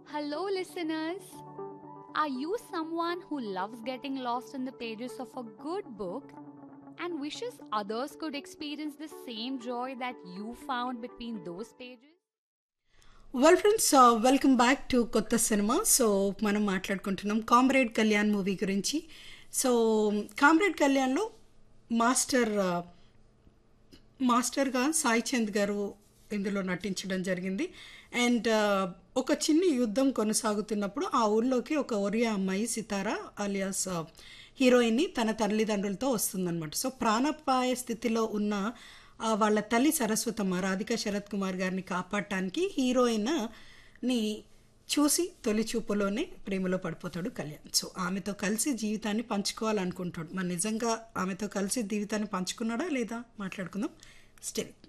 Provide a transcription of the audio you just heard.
Hello, listeners. Are you someone who loves getting lost in the pages of a good book and wishes others could experience the same joy that you found between those pages? Well friends welcome back to కొత్త cinema so మనం మాట్లాడుకుంటున్నాం comrade Kalyan movie గురించి so comrade కళ్యాణ్లో master uh, మాస్టర్గా సాయి చంద్ గారు ఇందులో నటించడం జరిగింది అండ్ ఒక చిన్న యుద్ధం కొనసాగుతున్నప్పుడు ఆ ఊళ్ళోకి ఒక ఒరియా అమ్మాయి సితారా అలియాస్ హీరోయిన్ని తన తల్లిదండ్రులతో వస్తుందన్నమాట సో ప్రాణాపాయ స్థితిలో ఉన్న ఆ, వాళ్ళ తల్లి సరస్వతమ్మ రాధిక శరత్ కుమార్ గారిని కాపాడటానికి హీరోయిన్ ని చూసి తొలి చూపులోనే ప్రేమలో పడిపోతాడు కళ్యాణ్ సో ఆమెతో కలిసి జీవితాన్ని పంచుకోవాలనుకుంటాడు మరి నిజంగా ఆమెతో కలిసి జీవితాన్ని పంచుకున్నాడా లేదా మాట్లాడుకుందాం స్టిల్